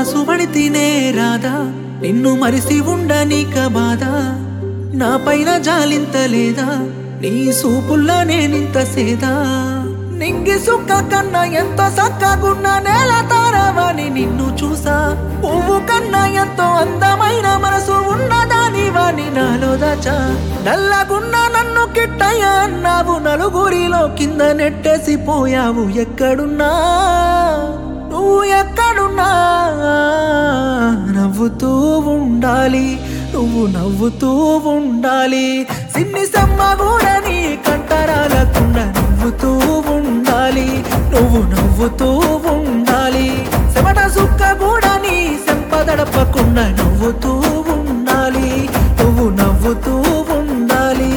మనసు పడితేనే రాదా నిన్ను మరిసి ఉండనీక బాధ నా పైన జాలింత లేదా నీ సూపుల్లో నేనింత సేదా నింగి సుక్క కన్నా ఎంతో సక్కగున్న నేల తారవని నిన్ను చూసా పువ్వు కన్నా ఎంతో అందమైన మనసు ఉన్నదాని వాని నాలో దాచా నల్లగున్న నన్ను కిట్టయ్య అన్నావు నలుగురిలో కింద నెట్టేసి పోయావు ఎక్కడున్నా నువ్వు ఎక్కడున్నా నవ్వుతూ ఉండాలి నువ్వు నవ్వుతూ ఉండాలి సిన్ని సమ్మ కూడా నీ కంటరాలకుండా నవ్వుతూ ఉండాలి నువ్వు నవ్వుతూ ఉండాలి చెమట సుక్క కూడా నీ సంపదడపకుండా నవ్వుతూ ఉండాలి నువ్వు నవ్వుతూ ఉండాలి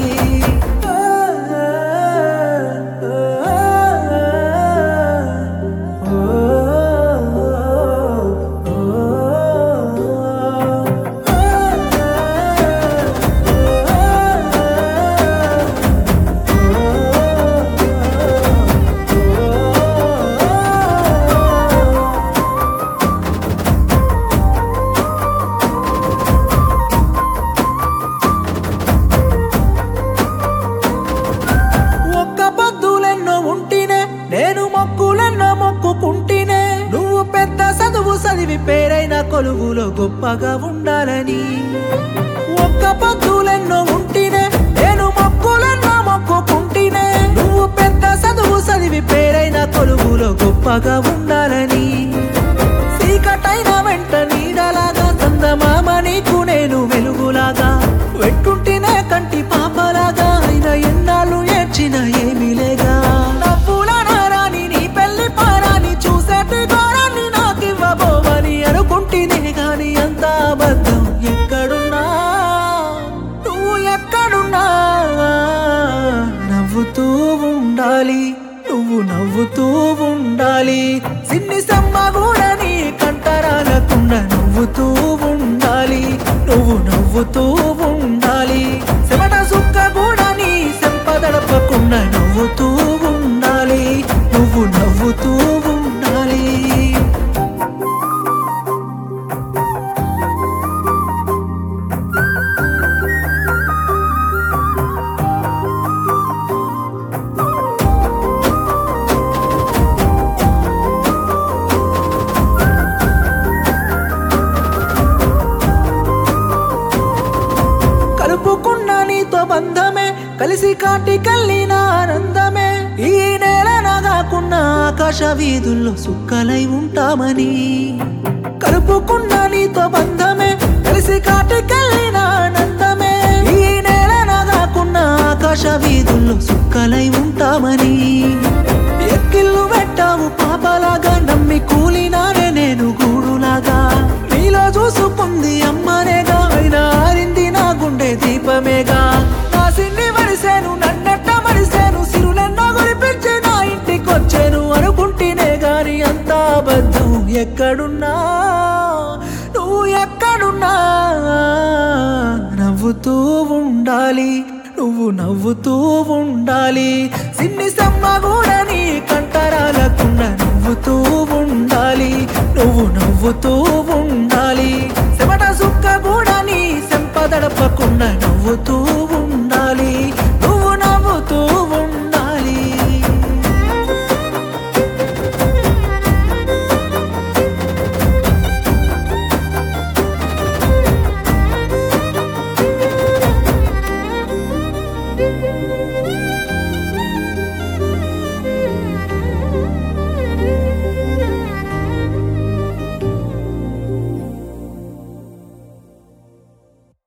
ఒక్క పద్దులెన్నో ఉంటినే నేను మొక్కులెన్నో మొక్కుకుంటినే నువ్వు పెద్ద చదువు చదివి పేరైన కొలువులో గొప్పగా ఉండాలని ఒక్క పద్దులెన్నో ఉంటినే నేను మొక్కులెన్నో మొక్కుకుంటినే నువ్వు పెద్ద చదువు చదివి పేరైన కొలువులో గొప్పగా ఉండాలని చీకటైన వెంట నీడలాగా చందమామ నీకు నేను వెలుగులాగా వెట్టుంటినే కంటి పాపలాగా అయిన ఎన్నాళ్ళు ఏడ్చిన ఏమీ లేగా నవ్వుల నారాని నీ పెళ్లి పారాని చూసేటి ఘోరాన్ని నాకివ్వబోవని అనుకుంటేనే గాని అంత అబద్ధం ఎక్కడున్నా నువ్వు ఎక్కడున్నా నవ్వుతూ ఉండాలి నువ్వు నవ్వుతూ ఉండాలి సిన్ని సమ్మ కూడా నీ కంటరాలకుండా నవ్వుతూ ఉండాలి నువ్వు నవ్వుతూ ఉండాలి చెమట సుక్క కూడా నీ సంపదడపకుండా నవ్వుతూ ఉండాలి నువ్వు నవ్వుతూ ఉండాలి కలుపుకున్న నీతో బంధమే కలిసి కాటి కల్లిన ఆనందమే ఈ నేల నాగాకున్న ఆకాశ వీధుల్లో సుక్కలై ఉంటామని కలుపుకున్న నీతో బంధమే కలిసి కాటి కల్లిన ఆనందమే ఈ నేల నాగాకున్న ఆకాశ వీధుల్లో సుక్కలై ఉంటామని ఎక్కిళ్ళు పెట్టావు పాపలాగా నమ్మి కూలినానే నేను గూడులాగా నీలో చూసుకుంది అమ్మనేగా అయినా ఆరింది నా గుండె దీపమేగా నా సిన్ని మరిసేను నన్నట్ట మరిసేను సిరులెన్నో గురిపించి నా ఇంటికొచ్చాను అనుకుంటేనే గాని అంత అబద్ధం ఎక్కడున్నా నువ్వు ఎక్కడున్నా నవ్వుతూ ఉండాలి నువ్వు నవ్వుతూ ఉండాలి సిన్ని సమ్మ కూడా నీ కంటరాలకుండా నవ్వుతూ ఉండాలి నువ్వు నవ్వుతూ ఉండాలి